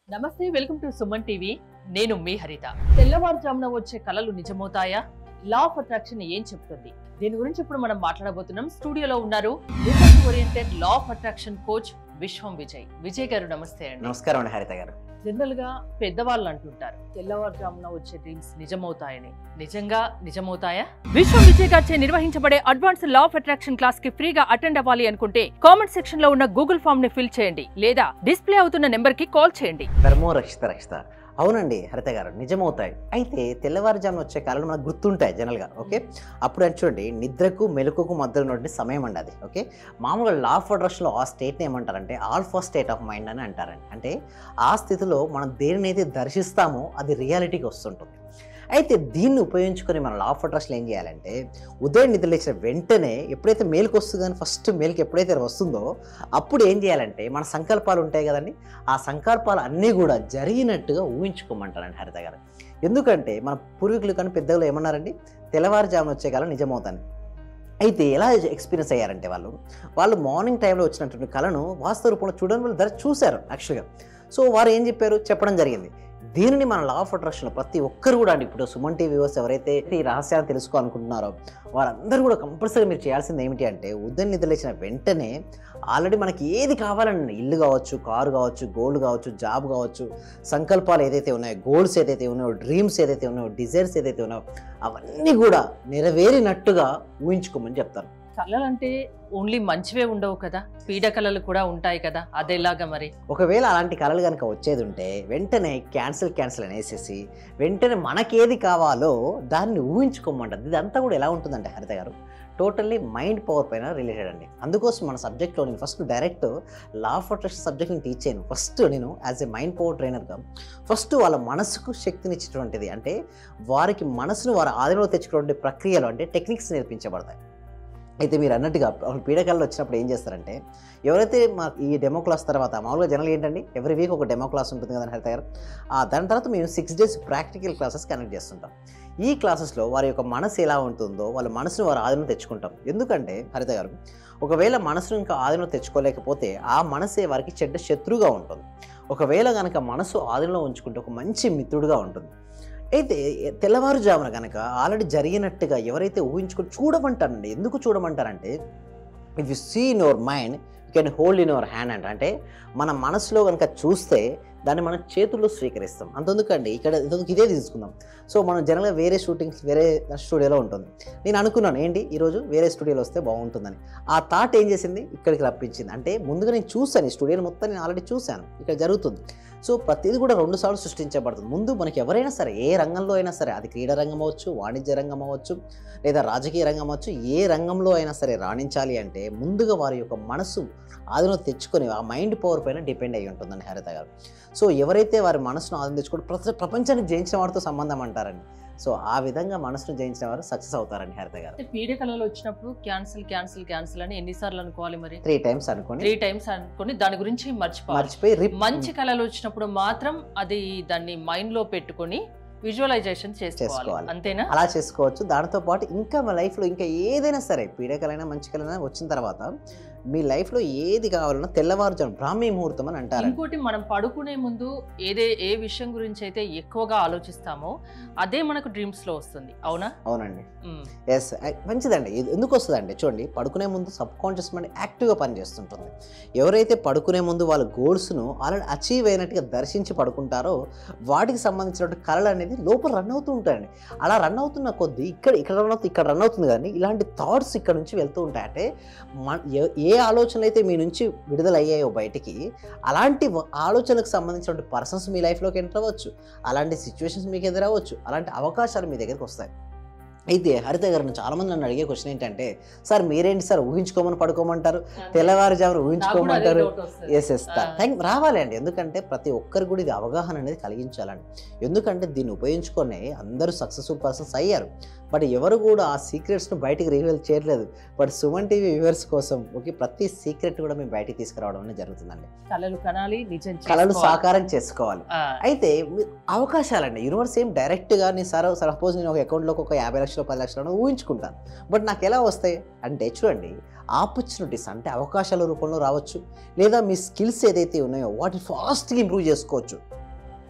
నమస్తే welcome to Suman TV నేను మీ హరిత తెల్లవారుజామున వచ్చే కళలు నిజమవుతాయా లా ఆఫ్ అట్రాక్షన్ ఏం చెప్తుంది దీని గురించి ఇప్పుడు మనం మాట్లాడబోతున్నాం స్టూడియోలో ఉన్నారు research oriented law of attraction coach Vishwam Vijay Vijay garu నమస్తే అండి నమస్కారం అండి హరిత గారు జనరల్ గా పెద్దవాళ్ళు అంటుంటారు తెల్లవారుజామున వచ్చే డ్రీమ్స్ నిజమవుతాయని నిజంగా నిజమవుతాయా విశ్వం విజయ్ గారిచే నిర్వహించబడే advance law of attraction class కి ఫ్రీగా అటెండ్ అవ్వాలి అనుకుంటే కామెంట్ సెక్షన్ లో ఉన్న గూగుల్ ఫామ్ ని ఫిల్ చేయండి లేదా డిస్ప్లే అవుతున్న నెంబర్ కి కాల్ చేయండి ధర్మో రక్షిత రక్షిత అవునండి హరిత గారు నిజమవుతాయి అయితే తెల్లవారుజామున వచ్చే కాలంలో మనకు గుర్తుంటాయి జనరల్గా ఓకే అప్పుడు అంటే చూడండి నిద్రకు మెలకుకు మధ్యలో ఉన్నటువంటి సమయం అండి అది ఓకే మామూలుగా లా ఆఫ్ అడ్రస్లో ఆ స్టేట్ని ఏమంటారంటే ఆల్ఫా స్టేట్ ఆఫ్ మైండ్ అని అంటారండి అంటే ఆ స్థితిలో మనం దేనినైతే దర్శిస్తామో అది రియాలిటీకి వస్తుంటుంది అయితే దీన్ని ఉపయోగించుకొని మన లా ఆఫ్ అడ్రస్లో ఏం చేయాలంటే ఉదయం నిద్ర లేచిన వెంటనే ఎప్పుడైతే మేలుకు వస్తుందని ఫస్ట్ మేలుకి ఎప్పుడైతే వస్తుందో అప్పుడు ఏం చేయాలంటే మన సంకల్పాలు ఉంటాయి కదండి ఆ సంకల్పాలు అన్నీ కూడా జరిగినట్టుగా ఊహించుకోమంటారండి హరిత గారు ఎందుకంటే మన పూర్వీకులు కానీ పెద్దలు ఏమన్నారండి తెల్లవారుజామున వచ్చే కాలం నిజమవుతాను అయితే ఎలా ఎక్స్పీరియన్స్ అయ్యారంటే వాళ్ళు వాళ్ళు మార్నింగ్ టైంలో వచ్చినటువంటి కళను వాస్తవ రూపంలో చూడడం వాళ్ళు ధర చూశారు యాక్చువల్గా సో వారు ఏం చెప్పారు చెప్పడం జరిగింది దీనిని మన లా ఆఫ్ అట్రాక్షన్ ప్రతి ఒక్కరు కూడా అండి ఇప్పుడు సుమన్ టీవీ వ్యూవర్స్ ఎవరైతే ఈ రహస్యాన్ని తెలుసుకోవాలనుకుంటున్నారో వారందరూ కూడా కంపల్సరీ మీరు చేయాల్సింది ఏమిటి అంటే ఉదయం నిద్ర లేచిన వెంటనే ఆల్రెడీ మనకి ఏది కావాలండి ఇల్లు కావచ్చు కారు కావచ్చు గోల్డ్ కావచ్చు జాబ్ కావచ్చు సంకల్పాలు ఏదైతే ఉన్నాయో గోల్స్ ఏదైతే ఉన్నాయో డ్రీమ్స్ ఏదైతే ఉన్నాయో డిజైర్స్ ఏదైతే ఉన్నాయో అవన్నీ కూడా నెరవేరినట్టుగా ఊహించుకోమని చెప్తారు కళలు అంటే ఓన్లీ మంచివే ఉండవు కదా పీడ కళలు కూడా ఉంటాయి కదా అదేలాగా మరి ఒకవేళ అలాంటి కళలు కనుక వచ్చేది ఉంటే వెంటనే క్యాన్సిల్ క్యాన్సిల్ అనేసేసి వెంటనే మనకేది కావాలో దాన్ని ఊహించుకోమంటది ఇదంతా కూడా ఎలా ఉంటుందంటే Haritha garu totally mind power పైన రిలేటెడ్ అండి అందుకోసం మన సబ్జెక్ట్లో నేను first direct law of attraction subject నేను టీచ్ చేయను ఫస్ట్ నేను యాజ్ ఎ మైండ్ పవర్ ట్రైనర్గా ఫస్ట్ వాళ్ళ మనసుకు శక్తినిచ్చేటువంటిది అంటే వారికి మనసును వారి ఆధీనంలో తెచ్చుకునే ప్రక్రియలు అంటే టెక్నిక్స్ నేర్పించబడతాయి అయితే మీరు అన్నట్టుగా అసలు పీడకల్లో వచ్చినప్పుడు ఏం చేస్తారంటే ఎవరైతే మా ఈ డెమో క్లాస్ తర్వాత మామూలుగా జనరల్ ఏంటండి ఎవ్రీ వీక్ ఒక డెమో క్లాస్ ఉంటుంది కదా హరిత గారు ఆ దాని తర్వాత మేము six days practical classes connect చేస్తుంటాం ఈ క్లాసెస్లో వారి యొక్క మనసు ఎలా ఉంటుందో వాళ్ళ మనసును వారు ఆధీనం తెచ్చుకుంటాం ఎందుకంటే హరిత గారు ఒకవేళ మనసును ఇంకా ఆధీనం తెచ్చుకోలేకపోతే ఆ మనసే వారికి చెడ్డ శత్రువుగా ఉంటుంది ఒకవేళ కనుక మనసు ఆధీనంలో ఉంచుకుంటే ఒక మంచి మిత్రుడుగా ఉంటుంది అయితే తెల్లవారుజామున కనుక ఆల్రెడీ జరిగినట్టుగా ఎవరైతే ఊహించుకొని చూడమంటారండి ఎందుకు చూడమంటారంటే if you see in your mind you can hold in your hand అంట అంటే మన మనసులో కనుక చూస్తే దాన్ని మనం చేతుల్లో స్వీకరిస్తాం అంతెందుకండి ఇక్కడ ఇంతకు ఇదే తీసుకుందాం సో మనం జనరల్గా వేరే షూటింగ్స్ వేరే స్టూడియోలో ఉంటుంది నేను అనుకున్నాను ఏంటి ఈరోజు వేరే స్టూడియోలో వస్తే బాగుంటుందని ఆ థాట్ ఏం చేసింది ఇక్కడికి రప్పించింది అంటే ముందుగా నేను చూశాను ఈ స్టూడియోని మొత్తం నేను ఆల్రెడీ చూశాను ఇక్కడ జరుగుతుంది సో ప్రతిదీ కూడా రెండు సార్లు సృష్టించబడుతుంది ముందు మనకి ఎవరైనా సరే ఏ రంగంలో అయినా సరే అది క్రీడా రంగం అవ్వచ్చు వాణిజ్య రంగం అవ్వచ్చు లేదా రాజకీయ రంగం అవ్వచ్చు ఏ రంగంలో అయినా సరే రాణించాలి అంటే ముందుగా వారి యొక్క మనసు ఆధీనం తెచ్చుకొని ఆ మైండ్ పవర్ పైన డిపెండ్ అయి ఉంటుందని హరిత గారు సో ఎవరైతే వారి మనసును ఆధీనం తెచ్చుకొని ప్రతి ప్రపంచాన్ని జయించిన వారితో సంబంధం అంటారండి సో ఆ విధంగా మనసును జయించిన వారు సక్సెస్ అవుతారండి హరిత గారు అంటే పీడ కళలు వచ్చినప్పుడు క్యాన్సిల్ క్యాన్సిల్ క్యాన్సిల్ అని ఎన్నిసార్లు అనుకోవాలి మరి త్రీ టైమ్స్ అనుకోని త్రీ టైమ్స్ అనుకొని దాని గురించి మర్చిపోవాలి మర్చిపోయి రిప్ మంచి కళలు వచ్చినప్పుడు మాత్రం అది దాన్ని మైండ్ లో పెట్టుకొని విజువలైజేషన్ చేసుకోవాలి చేసుకోవాలి. అంతేనా అలా చేసుకోవచ్చు దానితో పాటు ఇంకా మా లైఫ్లో ఇంకా ఏదైనా సరే పీడకలైనా మంచి కలైనా వచ్చిన తర్వాత మీ లైఫ్లో ఏది కావాలన్నా తెల్లవారుజాము బ్రాహ్మీ ముహూర్తం అని అంటారు ఇంకోటి మనం పడుకునే ముందు ఏదే ఏ విషయం గురించి అయితే ఎక్కువగా ఆలోచిస్తామో అదే మనకు డ్రీమ్స్ లో వస్తుంది అవునా అవునండి మ్మ్. ఎస్ మంచిదండి ఇది ఎందుకు వస్తుందండి చూడండి పడుకునే ముందు సబ్ కాన్షియస్ మైండ్ యాక్టివ్గా పనిచేస్తుంటుంది ఎవరైతే పడుకునే ముందు వాళ్ళ గోల్స్ను ఆల్రెడీ అచీవ్ అయినట్టుగా దర్శించి పడుకుంటారో వాటికి సంబంధించినటువంటి కళలు అనేది లోపల రన్ అవుతూ ఉంటాయండి అలా రన్ అవుతున్న కొద్దీ ఇక్కడ ఇక్కడ రన్ అవుతుంది ఇక్కడ రన్ అవుతుంది కానీ ఇలాంటి థాట్స్ ఇక్కడ నుంచి వెళ్తూ ఉంటాయి అంటే మన ఏ- ఏ ఆలోచనలు అయితే మీ నుంచి విడుదల అయ్యాయో బయటికి అలాంటి వ- ఆలోచనలకు సంబంధించిన పర్సన్స్ మీ లైఫ్లోకి ఎంటర్ అవ్వచ్చు అలాంటి సిచ్యువేషన్స్ మీకు ఎదురవ్వచ్చు అలాంటి అవకాశాలు మీ దగ్గరికి వస్తాయి అయితే హరిత గారు చాలా మంది నన్ను అడిగే క్వశ్చన్ ఏంటంటే సార్ మీరేంటి సార్ ఊహించుకోమని పడుకోమంటారు తెల్లవారుజామున నాకు కూడా అదే ఊహించుకోమంటారు doubt వస్తుంది. ఎస్ ఎస్ ఆ. థ్యాంక్ రావాలి అండి ఎందుకంటే ప్రతి ఒక్కరు కూడా ఇది అవగాహన అనేది కలిగించాలండి ఎందుకంటే దీన్ని ఉపయోగించుకొని అందరూ సక్సెస్ఫుల్ పర్సన్స్ అయ్యారు బట్ ఎవరు కూడా ఆ సీక్రెట్స్ను బయటికి రివీల్ చేయట్లేదు బట్ సుమన్ టీవీ వ్యూవర్స్ కోసం ఓకే ప్రతి సీక్రెట్ కూడా మేము బయటికి తీసుకురావడం అనేది జరుగుతుందండి కళలు కనాలి నిజం కళలు చేసుకోవాలి. సాకారం చేసుకోవాలి ఆ, అయితే మీ- అవకాశాలండి యూనివర్స్ ఏం డైరెక్ట్గా నేను సరే సపోజ్ నేను ఒక అకౌంట్లోకి ఒక యాభై లక్షలు పది లక్షలు ఊహించుకుంటాను బట్ నాకు ఎలా వస్తాయి అంటే చూడండి ఆపర్చునిటీస్ అంటే అవకాశాల రూపంలో రావచ్చు లేదా మీ స్కిల్స్ ఏదైతే ఉన్నాయో వాటిని ఫాస్ట్గా ఇంప్రూవ్ చేసుకోవచ్చు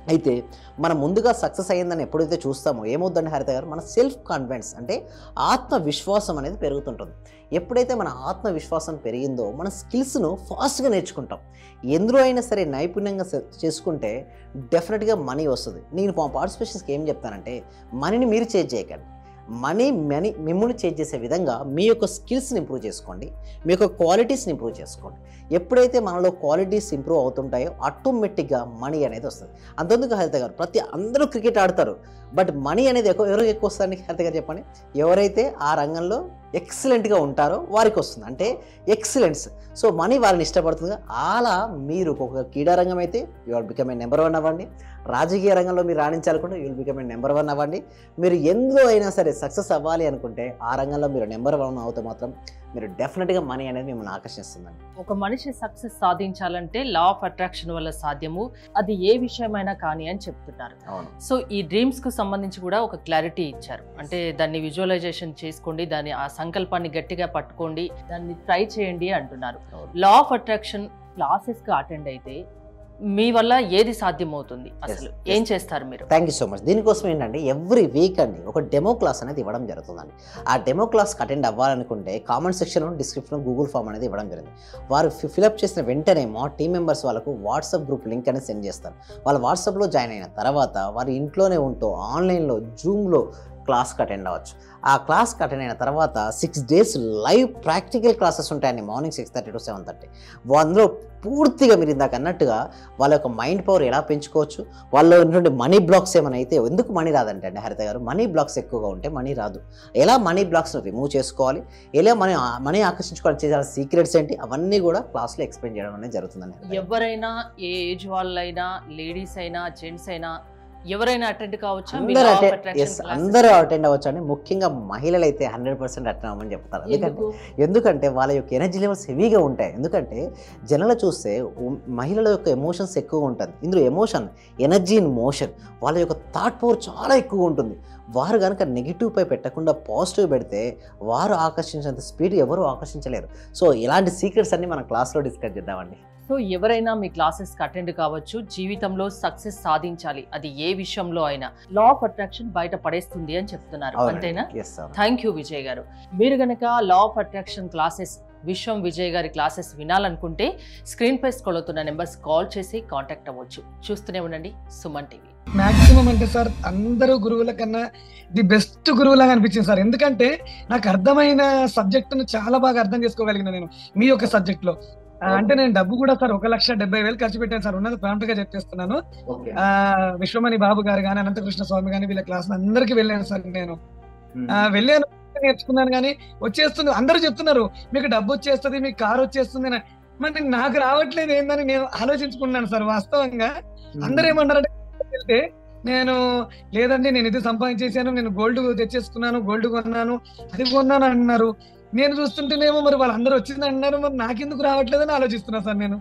అయితే మనం ముందుగా సక్సెస్ అయ్యిందని ఎప్పుడైతే చూస్తామో ఏమవుద్దండి హరిత గారు మన సెల్ఫ్ కాన్ఫిడెన్స్ అంటే ఆత్మవిశ్వాసం అనేది పెరుగుతుంటుంది ఎప్పుడైతే మన ఆత్మవిశ్వాసం పెరిగిందో మన స్కిల్స్ను ఫాస్ట్గా నేర్చుకుంటాం ఎందులో అయినా సరే నైపుణ్యంగా స- చేసుకుంటే డెఫినెట్గా మనీ వస్తుంది నేను మా పార్టిసిపేషన్స్కి ఏం చెప్తానంటే మనీని మీరు చేంజ్ చేయకండి మనీ మనీ మిమ్మల్ని చేంజ్ చేసే విధంగా మీ యొక్క స్కిల్స్ని ఇంప్రూవ్ చేసుకోండి మీ యొక్క క్వాలిటీస్ని ఇంప్రూవ్ చేసుకోండి ఎప్పుడైతే మనలో క్వాలిటీస్ ఇంప్రూవ్ అవుతుంటాయో ఆటోమేటిక్గా మనీ అనేది వస్తుంది అంతెందుకు హరిత గారు ప్రతి అందరూ క్రికెట్ ఆడతారు బట్ మనీ అనేది ఎక్కువ ఎవరికి ఎక్కువ వస్తుందండి హరిత గారు చెప్పండి ఎవరైతే ఆ రంగంలో ఎక్సలెంట్గా ఉంటారో వారికి వస్తుంది అంటే ఎక్సలెన్స్ సో మనీ వారిని ఇష్టపడుతుంది అలా మీరు ఒక క్రీడా రంగం అయితే you are become a number one అవ్వండి రాజకీయ రంగంలో మీరు రాణించాలనుకుంటే you will become a number one అవ్వండి మీరు ఎందులో అయినా సరే సక్సెస్ అవ్వాలి అనుకుంటే ఆ రంగంలో మీరు నెంబర్ వన్ అవుతే మాత్రం మీరు డెఫినెట్గా మనీ అనేది మిమ్మల్ని ఆకర్షిస్తుందండి ఒక మనిషి సక్సెస్ సాధించాలంటే లా ఆఫ్ అట్రాక్షన్ వల్ల సాధ్యము అది ఏ విషయమైనా కానీ అని చెప్తున్నారు అవును సో ఈ డ్రీమ్స్ కు సంబంధించి కూడా ఒక క్లారిటీ ఇచ్చారు అంటే దాన్ని విజువలైజేషన్ చేసుకోండి దాని ఆ సంకల్పాన్ని గట్టిగా పట్టుకోండి దాన్ని ట్రై చేయండి అంటున్నారు అవును. లా ఆఫ్ అట్రాక్షన్ క్లాసెస్ కి అటెండ్ అయితే మీ వల్ల ఏది సాధ్యమవుతుంది అసలు yes. ఏం చేస్తారు మీరు థ్యాంక్ యూ సో మచ్ దీనికోసం ఏంటంటే ఎవ్రీ వీక్ అండి ఒక డెమో క్లాస్ అనేది ఇవ్వడం జరుగుతుందండి ఆ డెమో క్లాస్కి అటెండ్ అవ్వాలనుకుంటే comment section description Google form అనేది ఇవ్వడం జరిగింది వారు ఫిలప్ చేసిన వెంటనే మా టీం మెంబర్స్ వాళ్ళకు వాట్సాప్ గ్రూప్ లింక్ అనేది సెండ్ చేస్తారు వాళ్ళు వాట్సాప్లో జాయిన్ అయిన తర్వాత వారి ఇంట్లోనే ఉంటూ ఆన్లైన్లో జూమ్లో క్లాస్కి అటెండ్ అవ్వచ్చు ఆ క్లాస్కి అటెండ్ అయిన తర్వాత six days live practical classes ఉంటాయండి morning six thirty to seven thirty అందులో పూర్తిగా మీరు ఇందాక అన్నట్టుగా వాళ్ళ యొక్క మైండ్ పవర్ ఎలా పెంచుకోవచ్చు వాళ్ళలో ఉన్నటువంటి మనీ బ్లాక్స్ ఏమైనా అయితే ఎందుకు మనీ రాదంటే అండి హరిత గారు మనీ బ్లాక్స్ ఎక్కువగా ఉంటే మనీ రాదు ఎలా మనీ బ్లాక్స్ను రిమూవ్ చేసుకోవాలి ఎలా మనీ మనీ ఆకర్షించుకోవాలి చేయాల్సిన సీక్రెట్స్ ఏంటి అవన్నీ కూడా క్లాస్లో ఎక్స్ప్లెయిన్ చేయడం అనేది జరుగుతుందండి హరిత గారు. ఎవరైనా ఏ ఏజ్ వాళ్ళైనా లేడీస్ అయినా జెంట్స్ అయినా ఎవరైనా అటెండ్ కావచ్చా మీ అందరూ law of attend attraction yes classes? అందరూ అటెండ్ అవ్వచ్చు అండి ముఖ్యంగా మహిళలు అయితే హండ్రెడ్ పర్సెంట్ అటెండ్ అవ్వమని చెప్తారు ఎందుకంటే ఎందుకు? ఎందుకంటే వాళ్ళ యొక్క ఎనర్జీ లెవెల్స్ హెవీగా ఉంటాయి ఎందుకంటే జనాలు చూస్తే ఉ- మహిళల యొక్క ఎమోషన్స్ ఎక్కువ ఉంటుంది ఇందులో ఎమోషన్ ఎనర్జీ ఇన్ మోషన్ వాళ్ళ యొక్క థాట్ పవర్ చాలా ఎక్కువ ఉంటుంది వారు కనుక నెగిటివ్ పై పెట్టకుండా పాజిటివ్ పెడితే వారు ఆకర్షించేంత స్పీడ్ ఎవరు ఆకర్షించలేరు సో ఇలాంటి సీక్రెట్స్ అన్ని మన క్లాస్లో డిస్కస్ చేద్దామండి సో ఎవరైనా మీ క్లాసెస్ కి అటెండ్ కావచ్చు జీవితంలో సక్సెస్ సాధించాలి అది ఏ విషయంలో అయినా లా ఆఫ్ అట్రాక్షన్ బయట పడేస్తుంది అని చెప్తున్నారు అంతేనా ఎస్ అవును థ్యాంక్ యూ విజయ్ గారు మీరు గనక law of attraction classes Vishwam Vijay గారి క్లాసెస్ వినాలనుకుంటే స్క్రీన్ పై స్క్రోల్ అవుతున్న నెంబర్స్ కాల్ చేసి కాంటాక్ట్ అవ్వచ్చు చూస్తూనే ఉండండి సుమన్ టీవీ మాక్సిమం అంటే సార్ అందరూ గురువుల కన్నా ది బెస్ట్ గురువులాగా అనిపించింది సార్ ఎందుకంటే నాకు అర్థమైన సబ్జెక్ట్ ను చాలా బాగా అర్థం చేసుకోగలిగిన నేను మీ యొక్క సబ్జెక్ట్ లో ఆ, అంటే నేను డబ్బు కూడా సార్ ఒక లక్ష డెబ్బై వేలు ఖర్చు పెట్టాను సార్ ఉన్నది ప్రాంప్ట్ గా చెప్పేస్తున్నాను ఓకే ఆ విశ్వమణి బాబు గారు కానీ అనంతకృష్ణ స్వామి కానీ వీళ్ళ క్లాస్ అందరికి వెళ్ళాను సార్ నేను ఆ, వెళ్ళాను నేర్చుకున్నాను కానీ వచ్చేస్తుంది అందరూ చెప్తున్నారు మీకు డబ్బు వచ్చేస్తుంది మీకు కారు వచ్చేస్తుంది అని. మరి నాకు రావట్లేదు ఏందని నేను ఆలోచించుకున్నాను సార్ వాస్తవంగా అందరూ ఏమన్నారంటే వెళ్తే నేను లేదండి నేను ఇది సంపాదించేసాను నేను గోల్డ్ తెచ్చేసుకున్నాను గోల్డ్ కొన్నాను అది కొన్నాను అంటున్నారు నేను చూస్తుంటేనేమో మరి వాళ్ళందరూ వచ్చింది అంటున్నారు మరి నాకెందుకు రావట్లేదని ఆలోచిస్తున్నా సార్ నేను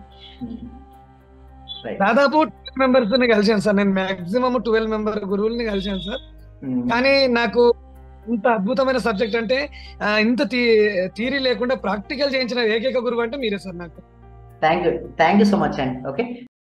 దాదాపు ట్వెల్వ్ మెంబర్స్ ని కలిసాను సార్ నేను మాక్సిమం ట్వెల్వ్ మెంబర్ గురువుల్ని కలిసాను సార్ కానీ నాకు ఇంత అద్భుతమైన సబ్జెక్ట్ అంటే ఆ, ఇంత థీరీ లేకుండా ప్రాక్టికల్ చేయించిన ఏకైక గురువు అంటే మీరే సార్ నాకు thank you thank you so much అండి ఓకే